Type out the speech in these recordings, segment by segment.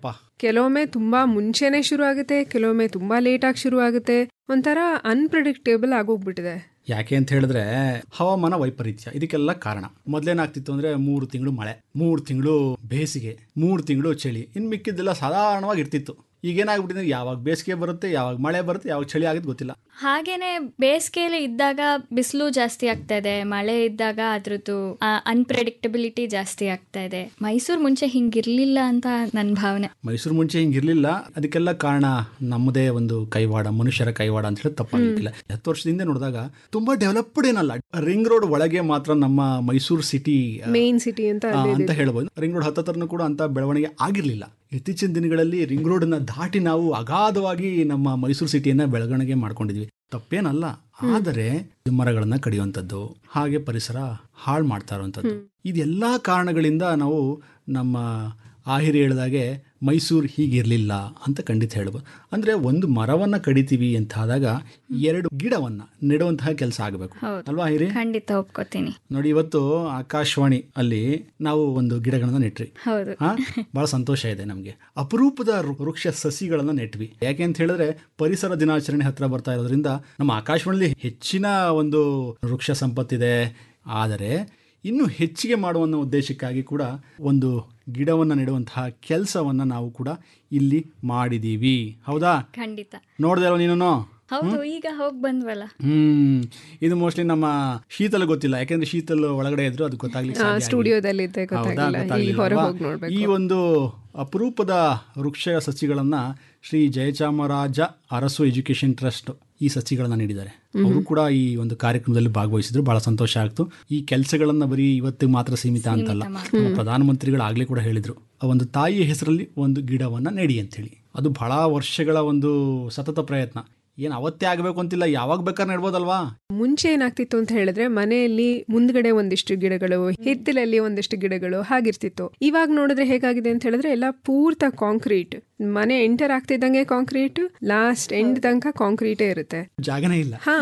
ಕೆಲವೊಮ್ಮೆ ತುಂಬಾ ಮುಂಚೆನೆ ಶುರು ಆಗುತ್ತೆ ಕೆಲವೊಮ್ಮೆ ತುಂಬಾ ಲೇಟ್ ಆಗಿ ಶುರು ಆಗುತ್ತೆ ಒಂಥರ ಅನ್ಪ್ರಿಡಿಕ್ಟೇಬಲ್ ಆಗೋಗ್ಬಿಟ್ಟಿದೆ ಯಾಕೆ ಅಂತ ಹೇಳಿದ್ರೆ ಹವಾಮಾನ ವೈಪರೀತ್ಯ ಇದಕ್ಕೆಲ್ಲ ಕಾರಣ ಮೊದ್ಲೇನಾಗ್ತಿತ್ತು ಅಂದ್ರೆ ಮೂರು ತಿಂಗಳು ಮಳೆ ಮೂರು ತಿಂಗಳು ಬೇಸಿಗೆ ಮೂರು ತಿಂಗಳು ಚಳಿ ಇನ್ನು ಮಿಕ್ಕಿದ್ದೆಲ್ಲ ಸಾಧಾರಣವಾಗಿ ಇರ್ತಿತ್ತು ಈಗೇನಾಗ್ಬಿಟ್ಟಿದೆ ಯಾವಾಗ ಬೇಸಿಗೆ ಬರುತ್ತೆ ಯಾವಾಗ ಮಳೆ ಬರುತ್ತೆ ಯಾವಾಗ ಚಳಿ ಆಗುತ್ತೆ ಗೊತ್ತಿಲ್ಲ ಹಾಗೇನೆ ಬೇಸಿಗೆಯಲ್ಲಿ ಇದ್ದಾಗ ಬಿಸಿಲು ಜಾಸ್ತಿ ಆಗ್ತಾ ಇದೆ ಮಳೆ ಇದ್ದಾಗ ಅದ್ರದ್ದು ಅನ್ಪ್ರೆಡಿಕ್ಟಬಿಲಿಟಿ ಜಾಸ್ತಿ ಆಗ್ತಾ ಇದೆ ಮೈಸೂರು ಮುಂಚೆ ಹಿಂಗಿರ್ಲಿಲ್ಲ ಅಂತ ನನ್ನ ಭಾವನೆ ಮೈಸೂರು ಮುಂಚೆ ಹಿಂಗಿರ್ಲಿಲ್ಲ ಅದಕ್ಕೆಲ್ಲ ಕಾರಣ ನಮ್ಮದೇ ಒಂದು ಕೈವಾಡ ಮನುಷ್ಯರ ಕೈವಾಡ ಅಂತ ಹೇಳಿ ತಪ್ಪಾಗಿಲ್ಲ ಹತ್ತು ವರ್ಷದಿಂದ ನೋಡಿದಾಗ ತುಂಬಾ ಡೆವಲಪ್ಡ್ ಏನಲ್ಲ ರಿಂಗ್ ರೋಡ್ ಒಳಗೆ ಮಾತ್ರ ನಮ್ಮ ಮೈಸೂರು ಸಿಟಿ ಮೇನ್ ಸಿಟಿ ಅಂತ ಆ, ಅಂತ ಹೇಳ್ಬೋದು ರಿಂಗ್ ರೋಡ್ ಹತ್ತತ್ರನೂ ಕೂಡ ಅಂತ ಬೆಳವಣಿಗೆ ಆಗಿರಲಿಲ್ಲ ಇತ್ತೀಚಿನ ದಿನಗಳಲ್ಲಿ ರಿಂಗ್ ರೋಡನ್ನ ದಾಟಿ ನಾವು ಅಗಾಧವಾಗಿ ನಮ್ಮ ಮೈಸೂರು ಸಿಟಿಯನ್ನ ಬೆಳವಣಿಗೆ ಮಾಡ್ಕೊಂಡಿದ್ವಿ ತಪ್ಪೇನಲ್ಲ ಆದರೆ ಮರಗಳನ್ನ ಕಡಿಯುವಂಥದ್ದು ಹಾಗೆ ಪರಿಸರ ಹಾಳು ಮಾಡ್ತಾ ಇರುವಂಥದ್ದು ಇದೆಲ್ಲ ಕಾರಣಗಳಿಂದ ನಾವು ನಮ್ಮ ಆಹಿರಿ ಹೇಳಿದಾಗೆ ಮೈಸೂರು ಹೀಗಿರಲಿಲ್ಲ ಅಂತ ಖಂಡಿತ ಹೇಳ್ಬೋದು ಅಂದರೆ ಒಂದು ಮರವನ್ನು ಕಡಿತೀವಿ ಅಂತ ಆದಾಗ ಎರಡು ಗಿಡವನ್ನು ನೆಡುವಂತಹ ಕೆಲಸ ಆಗಬೇಕು ಅಲ್ವಾ ಆಹಿರಿ ಖಂಡಿತ ಒಪ್ಕೋತೀನಿ ನೋಡಿ ಇವತ್ತು ಆಕಾಶವಾಣಿ ಅಲ್ಲಿ ನಾವು ಒಂದು ಗಿಡಗಳನ್ನ ನೆಟ್ರಿ ಹೌದು ಹಾ ಬಹಳ ಸಂತೋಷ ಇದೆ ನಮಗೆ ಅಪರೂಪದ ವೃ- ವೃಕ್ಷ ಸಸಿಗಳನ್ನ ನೆಟ್ವಿ ಯಾಕೆ ಅಂತ ಹೇಳಿದ್ರೆ ಪರಿಸರ ದಿನಾಚರಣೆ ಹತ್ರ ಬರ್ತಾ ಇರೋದ್ರಿಂದ ನಮ್ಮ ಆಕಾಶವಾಣಿಲಿ ಹೆಚ್ಚಿನ ಒಂದು ವೃಕ್ಷ ಸಂಪತ್ತಿದೆ ಆದರೆ ಇನ್ನೂ ಹೆಚ್ಚಿಗೆ ಮಾಡುವ ಅನ್ನೋ ಉದ್ದೇಶಕ್ಕಾಗಿ ಕೂಡ ಒಂದು ಗಿಡವನ್ನು ನೆಡುವಂತಹ ಕೆಲಸವನ್ನ ನಾವು ಕೂಡ ಇಲ್ಲಿ ಮಾಡಿದೀವಿ ಹೌದಾ ಖಂಡಿತ ನೋಡ್ದೆ ಅಲ್ವಾ ನೀನು ಹೌದು ಈಗ ಹೋಗ್ ಬಂದ್ವಲ್ಲ ಹ್ಮ್ ಇದು ಮೋಸ್ಟ್ಲಿ ನಮ್ಮ ಶೀತಲ್ ಗೊತ್ತಿಲ್ಲ ಯಾಕಂದ್ರೆ ಶೀತಲ್ ಒಳಗಡೆ ಇದ್ರು ಅದು ಗೊತ್ತಾಗ್ಲಿಕ್ಕೆ ಸಾಧ್ಯ ಆಗಿಲ್ಲ. ಸ್ಟುಡಿಯೋದಲ್ಲಿ ಇದ್ದೆ ಹೌದಾ? ಗೊತ್ತಾಗಿಲ್ಲ ಈಗ ಗೊತ್ತಾಗ್ಲಿಲ್ಲ ಹೊರಗೆ ಅಲ್ವಾ? ಹೋಗಿ ನೋಡ್ಬೇಕು ಈ ಒಂದು ಅಪರೂಪದ ವೃಕ್ಷ ಸಸಿಗಳನ್ನ ಶ್ರೀ ಜಯಚಾಮರಾಜ ಅರಸು ಎಜುಕೇಶನ್ ಟ್ರಸ್ಟ್ ಈ ಸಸಿಗಳನ್ನ ನೀಡಿದ್ದಾರೆ ಅವರು ಕೂಡ ಈ ಒಂದು ಕಾರ್ಯಕ್ರಮದಲ್ಲಿ ಭಾಗವಹಿಸಿದ್ರು ಬಹಳ ಸಂತೋಷ ಆಗ್ತು ಈ ಕೆಲಸಗಳನ್ನ ಬರೀ ಇವತ್ತಿಗೆ ಮಾತ್ರ ಸೀಮಿತ ಅಂತಲ್ಲ ನಮ್ಮ ಪ್ರಧಾನಮಂತ್ರಿಗಳು ಆಗ್ಲೇ ಕೂಡ ಹೇಳಿದ್ರು ಆ ಒಂದು ತಾಯಿಯ ಹೆಸರಲ್ಲಿ ಒಂದು ಗಿಡವನ್ನ ನೆಡಿ ಅಂತ ಹೇಳಿ ಅದು ಬಹಳ ವರ್ಷಗಳ ಒಂದು ಸತತ ಪ್ರಯತ್ನ ಏನು ಅವತ್ತೇ ಆಗಬೇಕು ಅಂತಿಲ್ಲ ಯಾವಾಗ ಬೇಕಾದ್ರೆ ನೆಡ್ಬೋದಲ್ವಾ ಮುಂಚೆ ಏನಾಗ್ತಿತ್ತು ಅಂತ ಹೇಳಿದ್ರೆ ಮನೆಯಲ್ಲಿ ಮುಂದ್ಗಡೆ ಒಂದಿಷ್ಟು ಗಿಡಗಳು ಹಿತ್ತಲಲ್ಲಿ ಒಂದಿಷ್ಟು ಗಿಡಗಳು ಹಾಗಿರ್ತಿತ್ತು ಇವಾಗ ನೋಡಿದ್ರೆ ಹೇಗಾಗಿದೆ ಅಂತ ಹೇಳಿದ್ರೆ ಎಲ್ಲ ಪೂರ್ತ ಕಾಂಕ್ರೀಟ್ ಮನೆ ಎಂಟರ್ ಆಗ್ತಿದ್ದಂಗೆ ಕಾಂಕ್ರೀಟ್ ಲಾಸ್ಟ್ ಎಂಡ್ ತನಕ ಕಾಂಕ್ರೀಟೇ ಇರುತ್ತೆ ಜಾಗನೇ ಇಲ್ಲ ಹಾ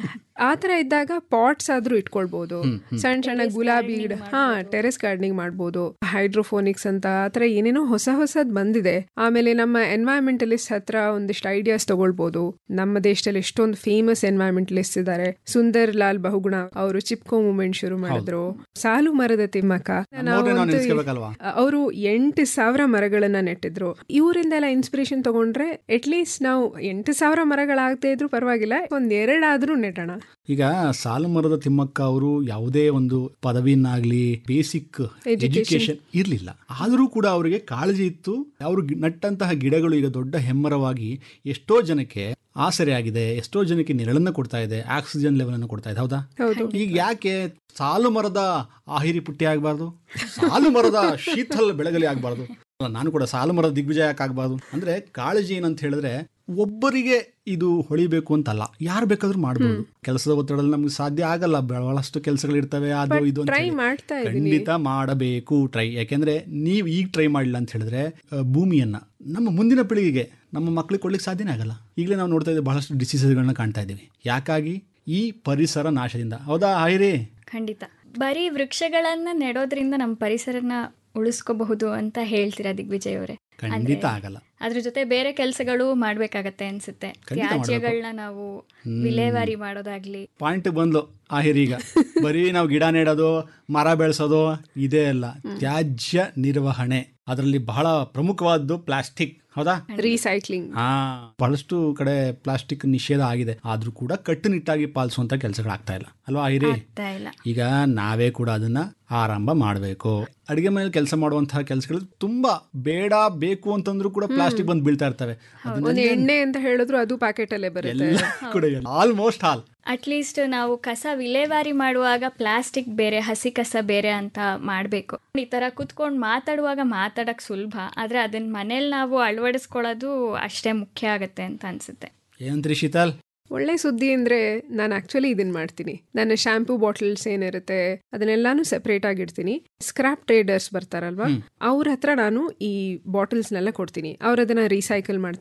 ಆತರ ಇದ್ದಾಗ ಪಾಟ್ಸ್ ಆದ್ರೂ ಇಟ್ಕೊಳ್ಬಹುದು ಸಣ್ಣ ಸಣ್ಣ ಗುಲಾಬಿ ಗಿಡ ಹಾ ಟೆರೆಸ್ ಗಾರ್ಡನಿಂಗ್ ಮಾಡ್ಬೋದು ಹೈಡ್ರೋಫೋನಿಕ್ಸ್ ಅಂತ ಆತರ ಏನೇನೋ ಹೊಸ ಹೊಸದ್ ಬಂದಿದೆ ಆಮೇಲೆ ನಮ್ಮ ಎನ್ವೈರನ್ಮೆಂಟಲಿಸ್ಟ್ ಹತ್ರ ಒಂದಿಷ್ಟು ಐಡಿಯಾಸ್ ತಗೊಳ್ಬಹುದು ನಮ್ಮ ದೇಶದಲ್ಲಿ ಎಷ್ಟೊಂದು ಫೇಮಸ್ ಎನ್ವೈರನ್ಮೆಂಟಲಿಸ್ಟ್ ಇದ್ದಾರೆ ಸುಂದರ್ ಲಾಲ್ ಬಹುಗುಣ ಅವರು ಚಿಪ್ಕೋ ಮೂವ್ಮೆಂಟ್ ಶುರು ಮಾಡಿದ್ರು ಸಾಲು ಮರದ ತಿಮ್ಮಕ್ಕ ನೋಡ್ರಿ ನಾವು ನೆನೆಸ್ಕೋಬೇಕಲ್ವಾ ಅವರು ಎಂಟು ಸಾವಿರ ಮರಗಳನ್ನ ನೆಟ್ಟಿದ್ರು ಇವರಿಂದೆಲ್ಲ ಇನ್ಸ್ಪಿರೇಷನ್ ತಗೊಂಡ್ರೆ ಅಟ್ಲೀಸ್ಟ್ ನಾವು ಎಂಟು ಸಾವಿರ ಮರಗಳಾಗದೇ ಇದ್ರು ಪರವಾಗಿಲ್ಲ ಒಂದ್ ಎರಡಾದ್ರೂ ನೆಟ್ಟೋಣ ಈಗ ಸಾಲು ಮರದ ತಿಮ್ಮಕ್ಕ ಅವರು ಯಾವುದೇ ಒಂದು ಪದವಿನಾಗ್ಲಿ ಬೇಸಿಕ್ ಎಜುಕೇಶನ್ ಇರಲಿಲ್ಲ ಆದರೂ ಕೂಡ ಅವರಿಗೆ ಕಾಳಜಿ ಇತ್ತು ಅವರು ಗಿ- ನಟ್ಟಂತಹ ಗಿಡಗಳು ಈಗ ದೊಡ್ಡ ಹೆಮ್ಮರವಾಗಿ ಎಷ್ಟೋ ಜನಕ್ಕೆ ಆಸರೆ ಆಗಿದೆ ಎಷ್ಟೋ ಜನಕ್ಕೆ ನೆರಳನ್ನ ಕೊಡ್ತಾ ಇದೆ ಆಕ್ಸಿಜನ್ ಲೆವೆಲ್ ಅನ್ನು ಕೊಡ್ತಾ ಇದೆ ಹೌದಾ ಹೌದು ಈಗ ಯಾಕೆ ಸಾಲು ಮರದ ಆಹಿರಿ ಪುಟ್ಟಿ ಆಗಬಾರ್ದು ಸಾಲು ಮರದ ಶೀತಲ್ ಬೆಳಗಲಿ ಆಗಬಾರ್ದು ನಾನು ಕೂಡ ಸಾಲು ಮರದ ದಿಗ್ವಿಜಯ ಯಾಕೆ ಆಗಬಾರ್ದು ಅಂದ್ರೆ ಕಾಳಜಿ ಏನಂತ ಹೇಳಿದ್ರೆ ಒಬ್ಬರಿಗೆ ಇದು ಹೊಳಿಬೇಕು ಅಂತಲ್ಲ ಯಾರು ಬೇಕಾದ್ರೂ ಮಾಡ್ಬೋದು ಕೆಲಸದ ಒತ್ತಡದಲ್ಲಿ ನಮ್ಗೆ ಸಾಧ್ಯ ಆಗಲ್ಲ ಬಹಳಷ್ಟು ಕೆಲಸಗಳಿರ್ತವೆ ಅದು ಇದು ಅಂತ ಟ್ರೈ ಹೇಳಿ. ಮಾಡ್ತಾ ಇದೀನಿ ಖಂಡಿತ ಮಾಡಬೇಕು ಟ್ರೈ ಯಾಕೆಂದ್ರೆ ನೀವು ಈಗ ಟ್ರೈ ಮಾಡಿಲ್ಲ ಅಂತ ಹೇಳಿದ್ರೆ ಆ, ಭೂಮಿಯನ್ನ ನಮ್ಮ ಮುಂದಿನ ಪೀಳಿಗೆಗೆ ನಮ್ಮ ಮಕ್ಕಳಿಗೆ ಕೊಡ್ಲಿಕ್ಕೆ ಸಾಧ್ಯನೇ ಆಗಲ್ಲ ಈಗಲೇ ನಾವು ನೋಡ್ತಾ ಇದ್ದೀವಿ ಬಹಳಷ್ಟು ಡಿಸೀಸಸ್ಗಳನ್ನ ಕಾಣ್ತಾ ಇದ್ದೀವಿ ಯಾಕಾಗಿ ಈ ಪರಿಸರ ನಾಶದಿಂದ ಹೌದಾ ಹಾಯ್ರಿ ಖಂಡಿತ ಬರೀ ವೃಕ್ಷಗಳನ್ನ ನೆಡೋದ್ರಿಂದ ನಮ್ಮ ಪರಿಸರನ ಉಳಿಸ್ಕೋಬಹುದು ಅಂತ ಹೇಳ್ತೀರಾ ದಿಗ್ವಿಜಯ್ ಅವರೇ ಖಂಡಿತ ಆಗಲ್ಲ ಅದ್ರ ಜೊತೆ ಬೇರೆ ಕೆಲಸಗಳು ಮಾಡ್ಬೇಕಾಗತ್ತೆ ಅನ್ಸುತ್ತೆ ಖಂಡಿತ ಮಾಡ್ಬೇಕು. ತ್ಯಾಜ್ಯಗಳನ್ನ ನಾವು ವಿಲೇವಾರಿ ಮಾಡೋದಾಗ್ಲಿ ಪಾಯಿಂಟ್ ಬಂದ್ಲು ಆಹಿರೀಗ ಬರೀ ನಾವು ಗಿಡ ನೆಡೋದು ಮರ ಬೆಳೆಸೋದು ಇದೇ ಅಲ್ಲ ತ್ಯಾಜ್ಯ ನಿರ್ವಹಣೆ ಅದರಲ್ಲಿ ಬಹಳ ಪ್ರಮುಖವಾದ್ದು ಪ್ಲಾಸ್ಟಿಕ್ ಹೌದಾ ರೀಸೈಕ್ಲಿಂಗ್ ಹಾ ಬಹಳಷ್ಟು ಕಡೆ ಪ್ಲಾಸ್ಟಿಕ್ ನಿಷೇಧ ಆಗಿದೆ ಆದ್ರೂ ಕೂಡ ಕಟ್ಟುನಿಟ್ಟಾಗಿ ಪಾಲಿಸುವಂತ ಕೆಲಸಗಳಾಗ್ತಾ ಇಲ್ಲ ಅಲ್ವಾ ಆಹಿರಿ ಆಗ್ತಾ ಇಲ್ಲ ಈಗ ನಾವೇ ಕೂಡ ಅದನ್ನ ಆರಂಭ ಮಾಡಬೇಕು ಅಡಿಗೆ ಮನೇಲಿ ಕೆಲಸ ಮಾಡುವಂತಹ ಕೆಲಸಗಳು ತುಂಬಾ ಬೇಡ ಬೇಕು ಅಂತಂದ್ರೂ ಕೂಡ ಪ್ಲಾಸ್ಟಿಕ್ ಬಂದು ಬೀಳ್ತಾ ಇರ್ತವೆ ಒಂದು ಎಣ್ಣೆ ಅಂತ ಹೇಳಿದ್ರು ಅದು ಪ್ಯಾಕೆಟ್ ಅಲ್ಲೇ ಬರುತ್ತೆ ಎಲ್ಲ ಕೂಡ ಆಲ್ಮೋಸ್ಟ್ ಆಲ್ ಅಟ್ಲೀಸ್ಟ್ ನಾವು ಕಸ ವಿಲೇವಾರಿ ಮಾಡುವಾಗ ಪ್ಲಾಸ್ಟಿಕ್ ಬೇರೆ ಹಸಿ ಕಸ ಬೇರೆ ಅಂತ ಮಾಡಬೇಕು ಈ ತರ ಕುತ್ಕೊಂಡು ಮಾತಾಡುವಾಗ ಮಾತಾಡಕ್ ಸುಲಭ ಆದ್ರೆ ಅದನ್ನ ಮನೇಲಿ ನಾವು ಅಳವಡಿಸ್ಕೊಳ್ಳೋದು ಅಷ್ಟೇ ಮುಖ್ಯ ಆಗತ್ತೆ ಅಂತ ಅನ್ಸುತ್ತೆ ಏನಂತ್ರಿ ಶೀತಲ್ ಒಳ್ಳೆ ಸುದ್ದಿ ಅಂದ್ರೆ ನಾನು ಆಕ್ಚುಲಿ ಇದನ್ನ ಮಾಡ್ತೀನಿ ನನ್ನ ಶಾಂಪೂ ಬಾಟಲ್ಸ್ ಏನಿರುತ್ತೆ ಅದನ್ನೆಲ್ಲಾನು ಸೆಪರೇಟ್ ಆಗಿಡ್ತೀನಿ ಸ್ಕ್ರಾಪ್ ಟ್ರೇಡರ್ಸ್ ಬರ್ತಾರಲ್ವಾ ಅವ್ರ ಹತ್ರ ನಾನು ಈ ಬಾಟಲ್ಸ್ನೆಲ್ಲ ಕೊಡ್ತೀನಿ ಅವ್ರ ಅದನ್ನ ರೀಸೈಕಲ್ ಮಾಡ್ತಾರೆ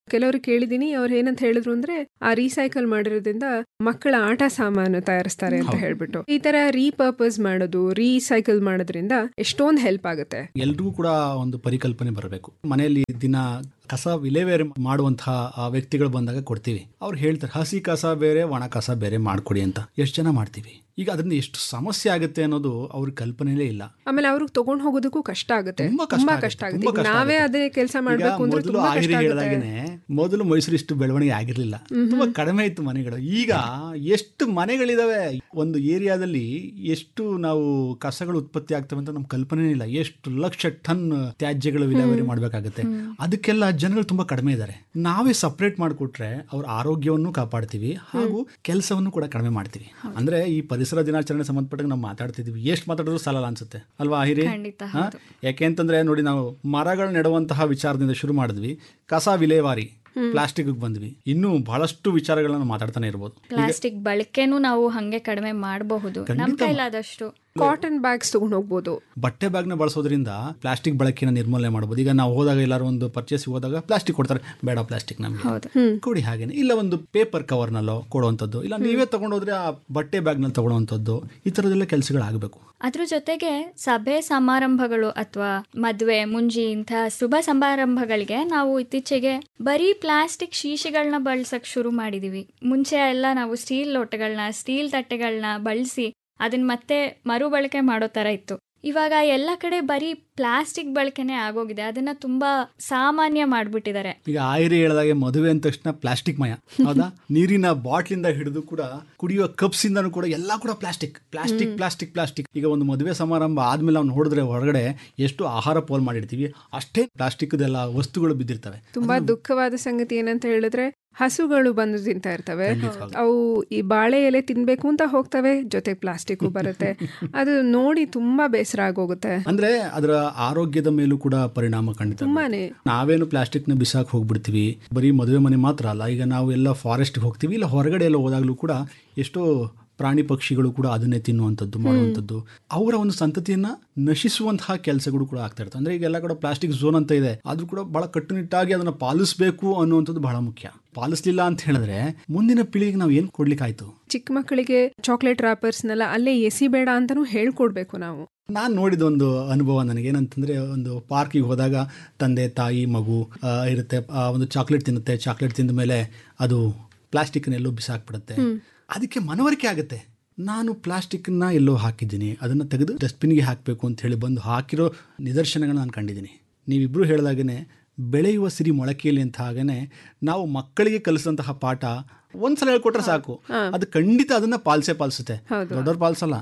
ಕೆಲವರು ಕೇಳಿದೀನಿ ಅವ್ರು ಏನಂತ ಹೇಳಿದ್ರು ಅಂದ್ರೆ ಆ ರೀಸೈಕಲ್ ಮಾಡಿರೋದ್ರಿಂದ ಮಕ್ಕಳ ಆಟ ಸಾಮಾನು ತಯಾರಿಸ್ತಾರೆ ಅಂತ ಹೇಳ್ಬಿಟ್ಟು ಈ ತರ ರೀಪರ್ಪಸ್ ಮಾಡೋದು ರೀಸೈಕಲ್ ಮಾಡೋದ್ರಿಂದ ಎಷ್ಟೊಂದು ಹೆಲ್ಪ್ ಆಗುತ್ತೆ ಎಲ್ರಿಗೂ ಕೂಡ ಒಂದು ಪರಿಕಲ್ಪನೆ ಬರಬೇಕು ಮನೆಯಲ್ಲಿ ದಿನ ಕಸ ವಿಲೇವಾರಿ ಮಾಡುವಂತಹ ಆ ವ್ಯಕ್ತಿಗಳು ಬಂದಾಗ ಕೊಡ್ತೀವಿ ಅವ್ರು ಹೇಳ್ತಾರೆ ಹಸಿ ಕಸ ಬೇರೆ ಒಣ ಕಸ ಬೇರೆ ಮಾಡ್ಕೊಡಿ ಅಂತ ಎಷ್ಟು ಜನ ಮಾಡ್ತೀವಿ ಈಗ ಅದರಿಂದ ಎಷ್ಟು ಸಮಸ್ಯೆ ಆಗುತ್ತೆ ಅನ್ನೋದು ಅವ್ರ ಕಲ್ಪನೆಯೇ ಇಲ್ಲ ಆಮೇಲೆ ಅವ್ರಿಗೆ ತಗೊಂಡ್ ಹೋಗೋದಕ್ಕೂ ಕಷ್ಟ ಆಗುತ್ತೆ ತುಂಬಾ ಕಷ್ಟ ತುಂಬಾ ಆಗುತ್ತೆ, ಕಷ್ಟ ಆಗುತ್ತೆ ತುಂಬಾ ಈಗ ಕಷ್ಟ ನಾವೇ ಆಗುತ್ತೆ. ಅದೇ ಕೆಲಸ ಈಗ ಮಾಡ್ಬೇಕು ಅಂದ್ರೆ ಮೊದಲು ತುಂಬಾ ಕಷ್ಟ ಆಹಿರಿ ಆಗುತ್ತೆ ಹೇಳಿದಾಗೇನೆ ಮೊದಲು ಮೈಸೂರು ಇಷ್ಟು ಬೆಳವಣಿಗೆ ಆಗಿರ್ಲಿಲ್ಲ ತುಂಬಾ ಕಡಿಮೆ ಇತ್ತು ಮನೆಗಳು ಈಗ ಎಷ್ಟು ಮನೆಗಳಿದಾವೆ ಒಂದು ಏರಿಯಾದಲ್ಲಿ ಎಷ್ಟು ನಾವು ಕಸಗಳು ಉತ್ಪತ್ತಿ ಆಗ್ತವೆ ಅಂತ ನಮ್ ಕಲ್ಪನೆ ಇಲ್ಲ ಎಷ್ಟು ಲಕ್ಷ ಟನ್ ತ್ಯಾಜ್ಯಗಳು ವಿಲೇವಾರಿ ಮಾಡ್ಬೇಕಾಗತ್ತೆ ಅದಕ್ಕೆಲ್ಲ ಜನಗಳು ತುಂಬಾ ಕಡಿಮೆ ಇದ್ದಾರೆ ನಾವೇ ಸಪ್ರೇಟ್ ಮಾಡಿಕೊಟ್ರೆ ಅವ್ರ ಆರೋಗ್ಯವನ್ನು ಕಾಪಾಡ್ತೀವಿ ಹಾಗೂ ಕೆಲಸವನ್ನು ಕೂಡ ಕಡಿಮೆ ಮಾಡ್ತೀವಿ ಅಂದ್ರೆ ಈ ಪರಿಸರ ದಿನಾಚರಣೆ ಸಂಬಂಧಪಟ್ಟಾಗ ನಾವು ಮಾತಾಡ್ತಿದೀವಿ ಎಷ್ಟು ಮಾತಾಡಿದ್ರು ಸಾಲಲ್ಲ ಅನ್ಸುತ್ತೆ ಅಲ್ವಾ ಹಿರಿ ಖಂಡಿತ ಹಾ? ಯಾಕೆ ಅಂತಂದ್ರೆ ನೋಡಿ ನಾವು ಮರಗಳು ನೆಡುವಂತಹ ವಿಚಾರದಿಂದ ಶುರು ಮಾಡಿದ್ವಿ ಕಸ ವಿಲೇವಾರಿ ಪ್ಲಾಸ್ಟಿಕ್ ಬಂದ್ವಿ ಇನ್ನೂ ಬಹಳಷ್ಟು ವಿಚಾರಗಳನ್ನ ಮಾತಾಡ್ತಾನೆ ಇರ್ಬೋದು ಪ್ಲಾಸ್ಟಿಕ್ ಬಳಕೆನೂ ನಾವು ಹಂಗೆ ಕಡಿಮೆ ಮಾಡಬಹುದು ನಮ್ ಕೈಲಾದಷ್ಟು ಕಾಟನ್ ಬ್ಯಾಗ್ಸ್ ತಗೊಂಡ್ ಹೋಗ್ಬೋದು ಬಟ್ಟೆ ಬ್ಯಾಗ್ನ ಬಳಸೋದ್ರಿಂದ ಪ್ಲಾಸ್ಟಿಕ್ ಬಳಕೆನ ನಿರ್ಮೂಲನೆ ಮಾಡ್ಬೋದು ಈಗ ನಾವು ಹೋದಾಗ ಎಲ್ಲಾರು ಒಂದು ಪರ್ಚೇಸ್ ಹೋದಾಗ ಪ್ಲಾಸ್ಟಿಕ್ ಕೊಡ್ತಾರೆ ಬೇಡ ಪ್ಲಾಸ್ಟಿಕ್ ನಮಗೆ ಹೌದು ಕೊಡಿ ಹಾಗೇನೆ ಇಲ್ಲ ಒಂದು ಪೇಪರ್ ಕವರ್ನಲ್ಲೋ ಕೊಡುವಂಥದ್ದು ಇಲ್ಲ ನೀವೇ ತಗೊಂಡೋದ್ರೆ ಆ ಬಟ್ಟೆ ಬ್ಯಾಗ್ನಲ್ಲಿ ತಗೊಳ್ಳೋವಂಥದ್ದು ಈ ಥರದ್ದೆಲ್ಲ ಕೆಲಸಗಳಾಗಬೇಕು ಅದ್ರ ಜೊತೆಗೆ ಸಭೆ ಸಮಾರಂಭಗಳು ಅಥವಾ ಮದುವೆ ಮುಂಜಿ ಇಂಥ ಶುಭ ಸಮಾರಂಭಗಳಿಗೆ ನಾವು ಇತ್ತೀಚೆಗೆ ಬರೀ ಪ್ಲಾಸ್ಟಿಕ್ ಶೀಶೆಗಳನ್ನ ಬಳಸಕ್ ಶುರು ಮಾಡಿದೀವಿ ಮುಂಚೆ ಎಲ್ಲ ನಾವು ಸ್ಟೀಲ್ ಲೋಟಗಳನ್ನ ಸ್ಟೀಲ್ ತಟ್ಟೆಗಳನ್ನ ಬಳಸಿ ಅದನ್ನ ಮತ್ತೆ ಮರುಬಳಕೆ ಮಾಡೋ ತರ ಇತ್ತು ಇವಾಗ ಎಲ್ಲ ಕಡೆ ಬರೀ ಪ್ಲಾಸ್ಟಿಕ್ ಬಳಕೆನೆ ಆಗೋಗಿದೆ ಅದನ್ನ ತುಂಬಾ ಸಾಮಾನ್ಯ ಮಾಡ್ಬಿಟ್ಟಿದ್ದಾರೆ ಈಗ ಆಯ್ರಿ ಹೇಳಿದಾಗೆ ಮದುವೆ ಅಂದ ತಕ್ಷಣ ಪ್ಲಾಸ್ಟಿಕ್ ಮಯ ಹೌದಾ ನೀರಿನ ಬಾಟ್ಲಿಂದ ಹಿಡಿದು ಕೂಡ ಕುಡಿಯುವ ಕಪ್ಸ್ ಇಂದನೂ ಕೂಡ ಎಲ್ಲ ಕೂಡ ಪ್ಲಾಸ್ಟಿಕ್ ಪ್ಲಾಸ್ಟಿಕ್ ಪ್ಲಾಸ್ಟಿಕ್ ಪ್ಲಾಸ್ಟಿಕ್ ಈಗ ಒಂದು ಮದುವೆ ಸಮಾರಂಭ ಆದ್ಮೇಲೆ ಅವ್ನು ನೋಡಿದ್ರೆ ಹೊರಗಡೆ ಎಷ್ಟು ಆಹಾರ ಪೋಲ್ ಮಾಡಿರ್ತೀವಿ ಅಷ್ಟೇ ಪ್ಲಾಸ್ಟಿಕ್ದೆಲ್ಲ ವಸ್ತುಗಳು ಬಿದ್ದಿರ್ತವೆ ತುಂಬಾ ದುಃಖವಾದ ಸಂಗತಿ ಏನಂತ ಹೇಳಿದ್ರೆ ಹಸುಗಳು ಬಂದು ತಿಂತಾ ಇರ್ತವೆ ಅವು ಈ ಬಾಳೆ ಎಲೆ ತಿನ್ಬೇಕು ಅಂತ ಹೋಗ್ತವೆ ಜೊತೆ ಪ್ಲಾಸ್ಟಿಕ್ ಬರುತ್ತೆ ಅದು ನೋಡಿ ತುಂಬಾ ಬೇಸರ ಆಗೋಗುತ್ತೆ ಅಂದ್ರೆ ಅದರ ಆರೋಗ್ಯದ ಮೇಲೂ ಕೂಡ ಪರಿಣಾಮ ಖಂಡಿತ ತುಂಬಾನೇ ನಾವೇನು ಪ್ಲಾಸ್ಟಿಕ್ ನ ಬಿಸಾಕ್ ಹೋಗ್ಬಿಡ್ತೀವಿ ಬರೀ ಮದುವೆ ಮನೆ ಮಾತ್ರ ಅಲ್ಲ ಈಗ ನಾವು ಎಲ್ಲ ಫಾರೆಸ್ಟ್ ಹೋಗ್ತೀವಿ ಇಲ್ಲ ಹೊರಗಡೆ ಎಲ್ಲ ಹೋದಾಗ್ಲೂ ಕೂಡ ಎಷ್ಟೋ ಪ್ರಾಣಿ ಪಕ್ಷಿಗಳು ಕೂಡ ಅದನ್ನೇ ತಿನ್ನುವಂಥದ್ದು ಮಾಡುವಂಥದ್ದು ಅವರ ಒಂದು ಸಂತತಿಯನ್ನ ನಶಿಸುವಂತಹ ಕೆಲಸಗಳು ಕೂಡ ಆಗ್ತಾ ಇರ್ತವೆ ಅಂದ್ರೆ ಈಗ ಎಲ್ಲ ಕಡೆ ಪ್ಲಾಸ್ಟಿಕ್ ಝೋನ್ ಅಂತ ಇದೆ ಆದ್ರೂ ಕೂಡ ಬಹಳ ಕಟ್ಟುನಿಟ್ಟಾಗಿ ಅದನ್ನ ಪಾಲಿಸಬೇಕು ಅನ್ನುವಂಥದ್ದು ಬಹಳ ಮುಖ್ಯ ಪಾಲಿಸ್ಲಿಲ್ಲ ಅಂತ ಹೇಳಿದ್ರೆ ಮುಂದಿನ ಪೀಳಿಗೆಗೆ ನಾವು ಏನ್ ಕೊಡ್ಲಿಕ್ಕಾಯ್ತು ಚಿಕ್ಕ ಮಕ್ಕಳಿಗೆ ಚಾಕ್ಲೇಟ್ ರ್ಯಾಪರ್ಸ್ನೆಲ್ಲ ಅಲ್ಲೇ ಎಸಿಬೇಡ ಅಂತಾನೂ ಹೇಳ್ಕೊಡ್ಬೇಕು ನಾವು ನಾನು ನೋಡಿದ ಒಂದು ಅನುಭವ ನನಗೇನಂತಂದ್ರೆ ಒಂದು ಪಾರ್ಕಿಗೆ ಹೋದಾಗ ತಂದೆ ತಾಯಿ ಮಗು ಆ, ಇರುತ್ತೆ ಆ, ಒಂದು ಚಾಕ್ಲೇಟ್ ತಿನ್ನುತ್ತೆ ಚಾಕ್ಲೇಟ್ ತಿಂದ ಮೇಲೆ ಅದು ಪ್ಲಾಸ್ಟಿಕ್ನ ಎಲ್ಲೋ ಬಿಸಾಕ್ಬಿಡುತ್ತೆ ಅದಕ್ಕೆ ಮನವರಿಕೆ ಆಗುತ್ತೆ ನಾನು ಪ್ಲಾಸ್ಟಿಕ್ನ ಎಲ್ಲೋ ಹಾಕಿದ್ದೀನಿ ಅದನ್ನು ತೆಗೆದು ಡಸ್ಟ್ಬಿನ್ಗೆ ಹಾಕಬೇಕು ಅಂತ ಹೇಳಿ ಬಂದು ಹಾಕಿರೋ ನಿದರ್ಶನಗಳನ್ನ ನಾನು ಕಂಡಿದ್ದೀನಿ ನೀವಿಬ್ಬರು ಹೇಳಿದಾಗೇ ಬೆಳೆಯುವ ಸಿರಿ ಮೊಳಕೆಯಲ್ಲಿ ಅಂತ ಹಾಗೇನೆ ನಾವು ಮಕ್ಕಳಿಗೆ ಕಲಿಸಿದಂತಹ ಪಾಠ ಒಂದ್ಸಲ ಹೇಳ್ಕೊಟ್ರೆ ಸಾಕು ಅದು ಖಂಡಿತ ಅದನ್ನ ಪಾಲಿಸೇ ಪಾಲಿಸುತ್ತೆ ದೊಡ್ಡವ್ರು ಪಾಲಿಸಲ್ಲ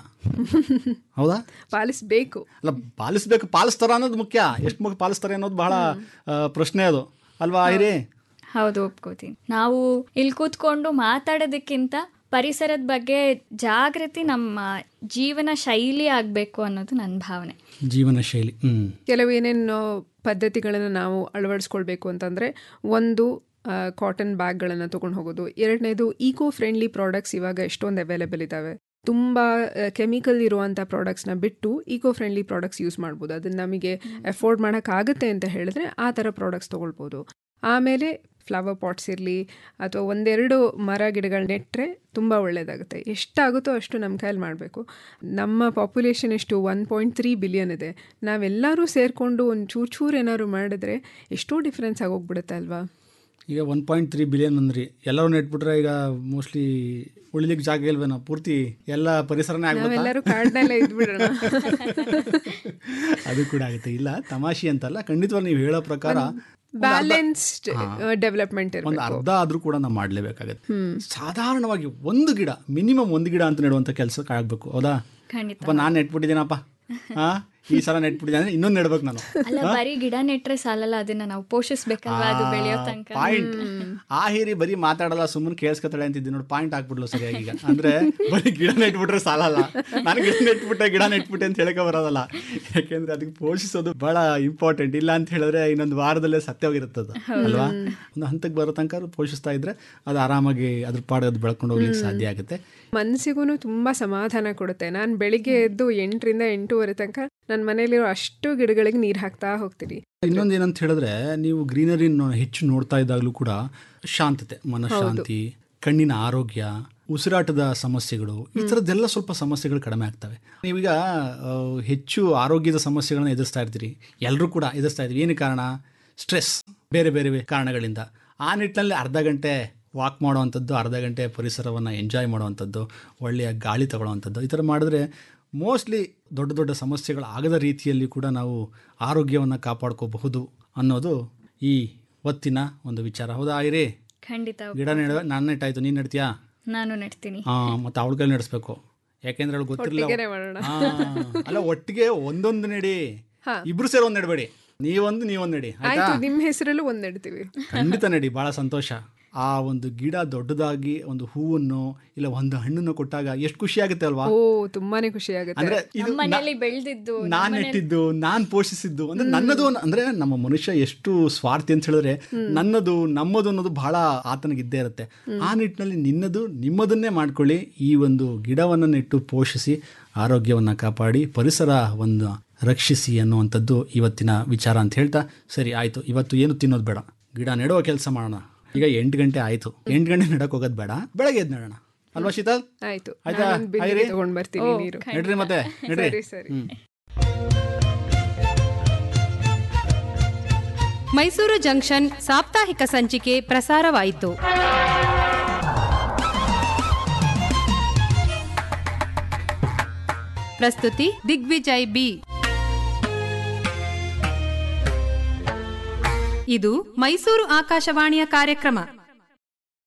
ಹೌದಾ ಪಾಲಿಸ್ಬೇಕು ಅಲ್ಲ ಪಾಲಿಸ್ಬೇಕು ಪಾಲಿಸ್ತಾರ ಅನ್ನೋದು ಮುಖ್ಯ ಎಷ್ಟು ಮಗ ಪಾಲಿಸ್ತಾರೆ ಅನ್ನೋದು ಬಹಳ ಆ, ಪ್ರಶ್ನೆ ಅದು ಅಲ್ವಾ ಐರಿ ಹೌದು ಒಪ್ಕೋತೀನಿ ನಾವು ಇಲ್ಲಿ ಕೂತ್ಕೊಂಡು ಮಾತಾಡೋದಕ್ಕಿಂತ ಪರಿಸರದ ಬಗ್ಗೆ ಜಾಗೃತಿ ನಮ್ಮ ಜೀವನ ಶೈಲಿ ಆಗಬೇಕು ಅನ್ನೋದು ನನ್ನ ಭಾವನೆ ಜೀವನ ಶೈಲಿ ಹ್ಮ್ ಕೆಲವು ಏನೇನು ಪದ್ಧತಿಗಳನ್ನು ನಾವು ಅಳವಡಿಸ್ಕೊಳ್ಬೇಕು ಅಂತಂದರೆ ಒಂದು ಕಾಟನ್ ಬ್ಯಾಗ್ಗಳನ್ನು ತೊಗೊಂಡು ಹೋಗೋದು ಎರಡನೇದು ಈಕೋ ಫ್ರೆಂಡ್ಲಿ ಪ್ರಾಡಕ್ಟ್ಸ್ ಇವಾಗ ಎಷ್ಟೊಂದು ಅವೈಲೇಬಲ್ ಇದ್ದಾವೆ ತುಂಬ ಕೆಮಿಕಲ್ ಇರುವಂಥ ಪ್ರಾಡಕ್ಟ್ಸ್ನ ಬಿಟ್ಟು ಈಕೋ ಫ್ರೆಂಡ್ಲಿ ಪ್ರಾಡಕ್ಟ್ಸ್ ಯೂಸ್ ಮಾಡ್ಬೋದು ಅದನ್ನು ನಮಗೆ ಅಫೋರ್ಡ್ ಮಾಡೋಕ್ಕಾಗುತ್ತೆ ಅಂತ ಹೇಳಿದ್ರೆ ಆ ಥರ ಪ್ರಾಡಕ್ಟ್ಸ್ ತೊಗೊಳ್ಬೋದು ಆಮೇಲೆ ಫ್ಲವರ್ ಪಾಟ್ಸ್ ಇರಲಿ ಅಥವಾ ಒಂದೆರಡು ಮರ ಗಿಡಗಳು ನೆಟ್ಟರೆ ತುಂಬ ಒಳ್ಳೆಯದಾಗುತ್ತೆ ಎಷ್ಟಾಗುತ್ತೋ ಅಷ್ಟು ನಮ್ಮ ಕೈಯಲ್ಲಿ ಮಾಡಬೇಕು ನಮ್ಮ ಪಾಪ್ಯುಲೇಷನ್ ಎಷ್ಟು ಒನ್ ಪಾಯಿಂಟ್ ತ್ರೀ ಬಿಲಿಯನ್ ಇದೆ ನಾವೆಲ್ಲರೂ ಸೇರಿಕೊಂಡು ಒಂದು ಚೂರು ಚೂರು ಏನಾದ್ರು ಮಾಡಿದ್ರೆ ಎಷ್ಟೋ ಡಿಫ್ರೆನ್ಸ್ ಆಗೋಗ್ಬಿಡುತ್ತೆ ಅಲ್ವಾ ಈಗ ಒನ್ ಪಾಯಿಂಟ್ ತ್ರೀ ಬಿಲಿಯನ್ ಅಂದ್ರಿ ಎಲ್ಲರೂ ನೆಟ್ಬಿಟ್ರೆ ಈಗ ಮೋಸ್ಟ್ಲಿ ಉಳಿಲಿಕ್ಕೆ ಜಾಗ ಇಲ್ವೇನೋ ಪೂರ್ತಿ ಎಲ್ಲ ಪರಿಸರನೇ ಆಗ್ಬೋದಾ ನಾವೆಲ್ಲರೂ ಕಾಡ್ನಲ್ಲೇ ಇದ್ಬಿಡೋಣ ಅದು ಕೂಡ ಆಗುತ್ತೆ ಇಲ್ಲ ತಮಾಷೆ ಅಂತಲ್ಲ ಖಂಡಿತವಾಗಿ ನೀವು ಹೇಳೋ ಪ್ರಕಾರ ಬ್ಯಾಲೆನ್ಸ್ಡ್ ಡೆವಲಪ್ಮೆಂಟ್ ಒಂದು ಇರಬೇಕು ಅರ್ಧ ಆದ್ರೂ ಕೂಡ ನಾವು ಮಾಡ್ಲೇಬೇಕಾಗತ್ತೆ ಸಾಧಾರಣವಾಗಿ ಒಂದು ಗಿಡ ಮಿನಿಮಮ್ ಒಂದು ಗಿಡ ಅಂತ ನೆಡುವಂತ ಕೆಲಸ ಆಗ್ಬೇಕು ಹೌದಾ ಖಂಡಿತ ಅಪ್ಪ ನಾನು ನೆಟ್ಬಿಟ್ಟಿದ್ದೀನಪ್ಪ ಹಾ ಈ ಸಲ ನೆಟ್ಬಿಟ್ಟಿದ್ದೀನಿ ಅಂದ್ರೆ ಇನ್ನೊಂದು ನೆಡ್ಬೇಕು ನಾನು ಅಲ್ಲ ಬರೀ ಗಿಡ ನೆಟ್ರೆ ಸಾಲಲ್ಲ ಅದನ್ನ ನಾವು ಪೋಷಿಸ್ಬೇಕಲ್ವಾ ಅದು ಬೆಳೆಯೋ ತನಕ ಪಾಯಿಂಟ್ ಆ ಹೀರಿ ಬರೀ ಮಾತಾಡಲ್ಲ ಸುಮ್ಮನೆ ಕೇಳಿಸ್ಕೊತಾಳೆ ಅಂತಿದ್ದೆ ನೋಡಿ ಪಾಯಿಂಟ್ ಹಾಕ್ಬಿಡ್ಲು ಸರಿಯಾಗಿ ಈಗ ಅಂದ್ರೆ ಬರೀ ಗಿಡ ನೆಟ್ಬಿಟ್ರೆ ಸಾಲಲ್ಲ ನಾನು ಗಿಡ ನೆಟ್ಬಿಟ್ಟೆ ಗಿಡ ನೆಟ್ಬಿಟ್ಟೆ ಅಂತ ಹೇಳಕ್ಕೆ ಬರೋದಲ್ಲ ಯಾಕೆಂದ್ರೆ ಅದಕ್ಕೆ ಪೋಷಿಸೋದು ಬಹಳ ಇಂಪಾರ್ಟೆಂಟ್ ಇಲ್ಲ ಅಂತ ಹೇಳಿದ್ರೆ ಇನ್ನೊಂದು ವಾರದಲ್ಲೇ ಸತ್ಯವಾಗಿರುತ್ತದೆ ಅಲ್ವಾ ಒಂದು ಹಂತಕ್ಕೆ ಬರೋ ತನಕ ಅದು ಪೋಷಿಸ್ತಾ ಇದ್ರೆ ಅದು ಆರಾಮಾಗಿ ಅದ್ರ ಪಾಡು ಅದು ಬೆಳ್ಕೊಂಡು ಹೋಗ್ಲಿಕ್ಕೆ ಸಾಧ್ಯ ಆಗುತ್ತೆ ಮನಸ್ಸಿಗೂ ತುಂಬ ಸಮಾಧಾನ ಕೊಡುತ್ತೆ ನಾನು ಬೆಳಿಗ್ಗೆ ಎದ್ದು ಎಂಟರಿಂದ ಎಂಟೂವರೆ ತನಕ ನನ್ನ ಮನೇಲಿರೋ ಅಷ್ಟು ಗಿಡಗಳಿಗೆ ನೀರು ಹಾಕ್ತಾ ಹೋಗ್ತೀನಿ ಇನ್ನೊಂದು ಏನಂತ ಹೇಳಿದ್ರೆ ನೀವು ಗ್ರೀನರಿ ಹೆಚ್ಚು ನೋಡ್ತಾ ಇದ್ದಾಗಲೂ ಕೂಡ ಶಾಂತತೆ ಮನಃಶಾಂತಿ ಕಣ್ಣಿನ ಆರೋಗ್ಯ ಉಸಿರಾಟದ ಸಮಸ್ಯೆಗಳು ಈ ಥರದ್ದೆಲ್ಲ ಸ್ವಲ್ಪ ಸಮಸ್ಯೆಗಳು ಕಡಿಮೆ ಆಗ್ತವೆ ನೀವೀಗ ಆ, ಹೆಚ್ಚು ಆರೋಗ್ಯದ ಸಮಸ್ಯೆಗಳನ್ನ ಎದುರಿಸ್ತಾ ಇರ್ತೀರಿ ಎಲ್ಲರೂ ಕೂಡ ಎದುರಿಸ್ತಾ ಇದ್ದೀವಿ ಏನು ಕಾರಣ ಸ್ಟ್ರೆಸ್ ಬೇರೆ ಬೇರೆ ಕಾರಣಗಳಿಂದ ಆ ನಿಟ್ಟಿನಲ್ಲಿ ಅರ್ಧ ಗಂಟೆ ವಾಕ್ ಮಾಡುವಂಥದ್ದು ಅರ್ಧ ಗಂಟೆ ಪರಿಸರವನ್ನು ಎಂಜಾಯ್ ಮಾಡುವಂಥದ್ದು ಒಳ್ಳೆಯ ಗಾಳಿ ತಗೊಳ್ಳುವಂಥದ್ದು ಈ ಥರ ಮಾಡಿದ್ರೆ ಮೋಸ್ಟ್ಲಿ ದೊಡ್ಡ ದೊಡ್ಡ ಸಮಸ್ಯೆಗಳು ಆಗದ ರೀತಿಯಲ್ಲಿ ಕೂಡ ನಾವು ಆರೋಗ್ಯವನ್ನು ಕಾಪಾಡ್ಕೋಬಹುದು ಅನ್ನೋದು ಈ ಹೊತ್ತಿನ ಒಂದು ವಿಚಾರ ಹೌದಾ ಆಗಿರಿ ಖಂಡಿತ ಗಿಡ ನೆಡ ನಾನು ನೆಟ್ಟಾಯ್ತು ನೀನು ನೆಡ್ತೀಯಾ ನಾನು ನೆಡ್ತೀನಿ ಹಾಂ ಮತ್ತು ಅವಳ ಕೈಲಿ ನಡೆಸ್ಬೇಕು ಯಾಕೆಂದ್ರೆ ಅವಳು ಗೊತ್ತಿರಲಿಲ್ಲ ಒಟ್ಟಿಗೆನೆ ಮಾಡೋಣ ಹಾ, ಅಲ್ಲ ಒಟ್ಟಿಗೆ ಒಂದೊಂದು ನೆಡಿ ಹಾ. ಇಬ್ರು ಸೇರಿ ಒಂದು ನೆಡಬೇಡಿ ನೀವೊಂದು ನೀವೊಂದು ನೆಡಿ ಆಯ್ತಾ ಆಯ್ತು ನಿಮ್ಮ ಹೆಸರಲ್ಲೂ ಒಂದ್ ನೆಡ್ತೀವಿ ಖಂಡಿತ ನಡಿ ಭಾಳ ಸಂತೋಷ ಆ ಒಂದು ಗಿಡ ದೊಡ್ಡದಾಗಿ ಒಂದು ಹೂವನ್ನು ಇಲ್ಲ ಒಂದು ಹಣ್ಣನ್ನು ಕೊಟ್ಟಾಗ ಎಷ್ಟು ಖುಷಿ ಆಗುತ್ತೆ ಅಲ್ವಾ ಓ ತುಂಬಾನೇ ಖುಷಿ ಆಗುತ್ತೆ ಅಂದ್ರೆ ಇದು ನಮ್ಮ ಮನೆಯಲ್ಲಿ ಬೆಳೆದಿದ್ದು ನಾನ್ ನೆಟ್ಟಿದ್ದು ನಾನ್ ಪೋಷಿಸಿದ್ದು ಅಂದ್ರೆ ನನ್ನದು ಅನ್ನ- ಅಂದ್ರೆ ನಮ್ಮ ಮನುಷ್ಯ ಎಷ್ಟು ಸ್ವಾರ್ಥಿ ಅಂತ ಹೇಳಿದ್ರೆ ನನ್ನದು ನಮ್ಮದು ಅನ್ನೋದು ಬಹಳ ಆತನಿಗೆ ಇದ್ದೇ ಇರುತ್ತೆ ಆ ನಿಟ್ಟಿನಲ್ಲಿ ನಿನ್ನದು ನಿಮ್ಮದನ್ನೇ ಮಾಡ್ಕೊಳ್ಳಿ ಈ ಒಂದು ಗಿಡವನ್ನು ನೆಟ್ಟು ಪೋಷಿಸಿ ಆರೋಗ್ಯವನ್ನ ಕಾಪಾಡಿ ಪರಿಸರ ಒಂದು ರಕ್ಷಿಸಿ ಅನ್ನುವಂಥದ್ದು ಇವತ್ತಿನ ವಿಚಾರ ಅಂತ ಹೇಳ್ತಾ ಸರಿ ಆಯ್ತು ಇವತ್ತು ಏನು ತಿನ್ನೋದು ಬೇಡ ಗಿಡ ನೆಡುವ ಕೆಲಸ ಮಾಡೋಣ ಈಗ ಎಂಟು ಗಂಟೆ ಆಯ್ತು ಎಂಟು ಗಂಟೆ ನೆಡಕ್ ಹೋಗೋದು ಬೇಡ ಬೆಳಗ್ಗೆ ಎದ್ದು ನೆಡೋಣ ಅಲ್ವಾ ಶೀತಲ್ ಆಯ್ತು ಆಯ್ತಾ? ನಾನೊಂದ್ ಬಿಂದಿಗೆ ಹಾಗಿರಿ? ತಗೊಂಡ್ ಬರ್ತೀನಿ ನೀರು ನಡ್ರಿ ಮತ್ತೆ ನಡ್ರಿ ಸರಿ ಸರಿ ಹ್ಮ್ ಮೈಸೂರು ಜಂಕ್ಷನ್ ಸಾಪ್ತಾಹಿಕ ಸಂಚಿಕೆ ಪ್ರಸಾರವಾಯಿತು ಪ್ರಸ್ತುತಿ ದಿಗ್ವಿಜಯ್ ಬಿ ಇದು ಮೈಸೂರು ಆಕಾಶವಾಣಿಯ ಕಾರ್ಯಕ್ರಮ